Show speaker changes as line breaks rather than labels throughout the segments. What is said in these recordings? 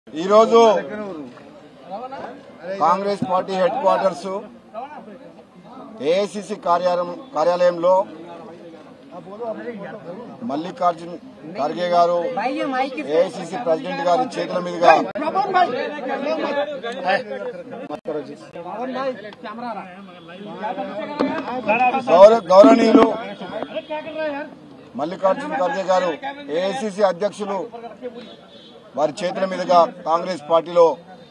ఈరోజు Congress party headquarters AICC కార్యాలయం కార్యాలయంలో మల్లికార్జున్ ఖర్గే గారు ఏఐసిసి ప్రెసిడెంట్ గారి చేతుల మీదుగా గౌర- గౌరవనీయులు మల్లికార్జున్ ఖర్గే గారు ఏఐసిసి అధ్యక్షులు వారి చేతుల మీదుగా కాంగ్రెస్ పార్టీలో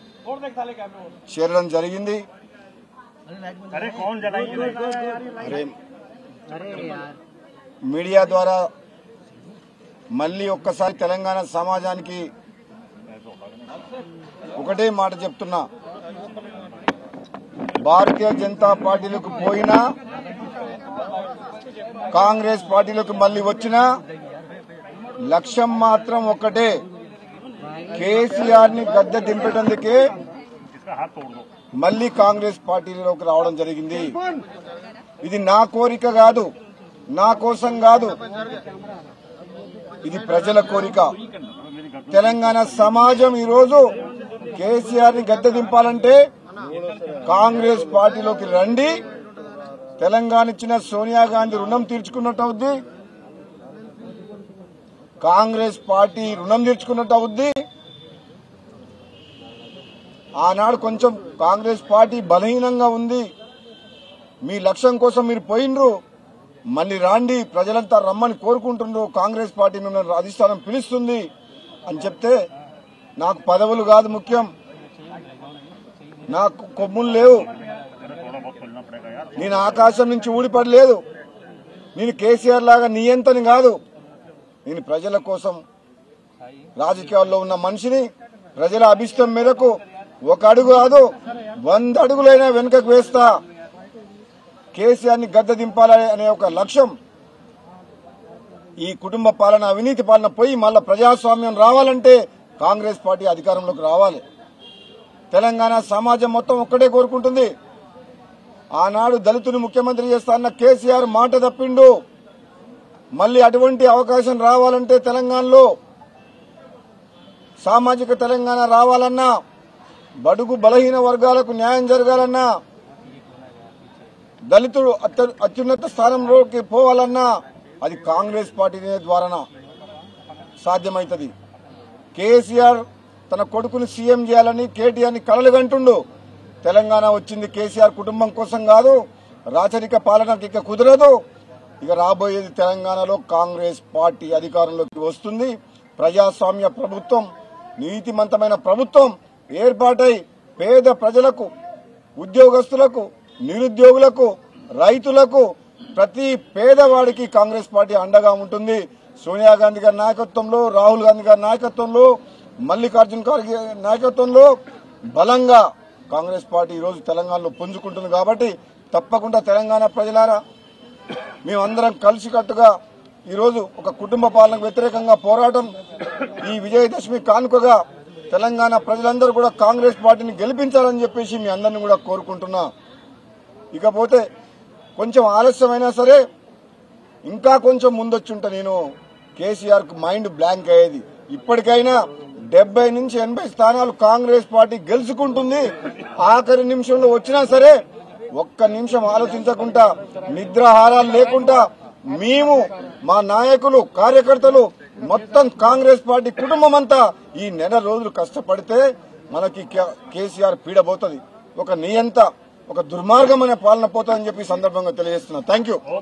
చేరడం జరిగింది
अरे कौन जलाएंगे
మరి మీడియా ద్వారా మళ్ళీ ఒక్కసారి తెలంగాణ సమాజానికి ఒకటే మాట చెప్తున్నా భారతీయ జనతా పార్టీలకు పోయినా కాంగ్రెస్ పార్టీలోకి మళ్ళీ వచ్చినా లక్ష్యం మాత్రం ఒక్కటే కేసీఆర్ ని గద్దె దింపేటందుకే
इसका हाथ तोड़ दो
మళ్ళీ కాంగ్రెస్ పార్టీలోకి రావడం జరిగింది ఇది నా కోరిక కాదు నా కోసం కాదు ఇది ప్రజల కోరిక తెలంగాణ సమాజం ఈరోజు కేసీఆర్ ని గద్దె దింపాలంటే కాంగ్రెస్ పార్టీలోకి రండి తెలంగాణ ఇచ్చిన సోనియా గాంధీ రుణం తీర్చుకున్నట్టు అవుద్ది కాంగ్రెస్ పార్టీ రుణం తీర్చుకున్నట్టు అవుద్ది ఆనాడు కొంచెం కాంగ్రెస్ పార్టీ బలహీనంగా ఉంది మీ లక్ష్యం కోసం మీరు పోయినరు మళ్ళీ రాండి ప్రజలంతా రమ్మని కోరుకుంటున్నారు కాంగ్రెస్ పార్టీ మిమ్మల్ని అధిష్టానం పిలుస్తుంది అని చెప్తే నాకు పదవులు కాదు ముఖ్యం నాకు కొమ్ములు లేవు
थोड़ा बहुत खोलना पड़ेगा यार
నేను ఆకాశం నుంచి ఊడిపడలేదు నేను కేసీఆర్ లాగా నియంతని కాదు నేను ప్రజల కోసం రాజకీయాల్లో ఉన్న మనిషిని ప్రజల అభిష్టం మేరకు ఒక అడుగు కాదు వంద అడుగులైనా వెనుకకు వేస్తా కేసీఆర్ ని గద్దె దింపాలని అనే ఒక లక్ష్యం ఈ కుటుంబ పాలన అవినీతి పాలన పోయి మళ్ళా ప్రజాస్వామ్యం రావాలంటే కాంగ్రెస్ పార్టీ అధికారంలోకి రావాలి తెలంగాణ సమాజం మొత్తం ఒక్కటే కోరుకుంటుంది ఆనాడు దళితుని ముఖ్యమంత్రి చేస్తా అన్న కేసీఆర్ మాట తప్పిండు మళ్ళీ అటువంటి అవకాశం రావాలంటే తెలంగాణలో సామాజిక తెలంగాణ రావాలన్నా బడుగు బలహీన వర్గాలకు న్యాయం జరగాలన్నా దళితుడు అత్య- అత్యున్నత స్థానంలోకి పోవాలన్నా అది కాంగ్రెస్ పార్టీ ద్వారా సాధ్యమవుతుంది కేసీఆర్ తన కొడుకుని సీఎం చేయాలని కేటీఆర్ ని కలలుగంటుండు తెలంగాణ వచ్చింది కేసీఆర్ కుటుంబం కోసం కాదు రాచరిక పాలనకి ఇక కుదరదు ఇక రాబోయేది తెలంగాణలో కాంగ్రెస్ పార్టీ అధికారంలోకి వస్తుంది ప్రజాస్వామ్య ప్రభుత్వం నీతిమంతమైన ప్రభుత్వం ఏర్పాటై పేద ప్రజలకు ఉద్యోగస్తులకు నిరుద్యోగులకు రైతులకు ప్రతి పేదవాడికి కాంగ్రెస్ పార్టీ అండగా ఉంటుంది సోనియా గాంధీ గారి నాయకత్వంలో రాహుల్ గాంధీ గారి నాయకత్వంలో మల్లికార్జున ఖార్గే నాయకత్వంలో బలంగా కాంగ్రెస్ పార్టీ ఈరోజు తెలంగాణలో పుంజుకుంటుంది కాబట్టి తప్పకుండా తెలంగాణ ప్రజలారా మేమందరం కలిసికట్టుగా ఈరోజు ఒక కుటుంబ పాలనకు వ్యతిరేకంగా పోరాటం ఈ విజయదశమి కానుకగా తెలంగాణ ప్రజలందరూ కూడా కాంగ్రెస్ పార్టీని గెలిపించాలని చెప్పేసి మీ అందరిని కూడా కోరుకుంటున్నా ఇకపోతే కొంచెం ఆలస్యమైనా సరే ఇంకా కొంచెం ముందొచ్చుంటే నేను కేసీఆర్ కు మైండ్ బ్లాంక్ అయ్యేది ఇప్పటికైనా డెబ్బై నుంచి ఎనభై స్థానాలు కాంగ్రెస్ పార్టీ గెలుచుకుంటుంది ఆఖరి నిమిషంలో వచ్చినా సరే ఒక్క నిమిషం ఆలోచించకుండా నిద్రాహారాలు లేకుండా మేము మా నాయకులు కార్యకర్తలు మొత్తం కాంగ్రెస్ పార్టీ కుటుంబం అంతా ఈ నెల రోజులు కష్టపడితే మనకి కే- కేసీఆర్ పీడబోతుంది ఒక నియంత ఒక దుర్మార్గమైన పాలన పోతుందని చెప్పి ఈ సందర్భంగా తెలియజేస్తున్నా థ్యాంక్ యూ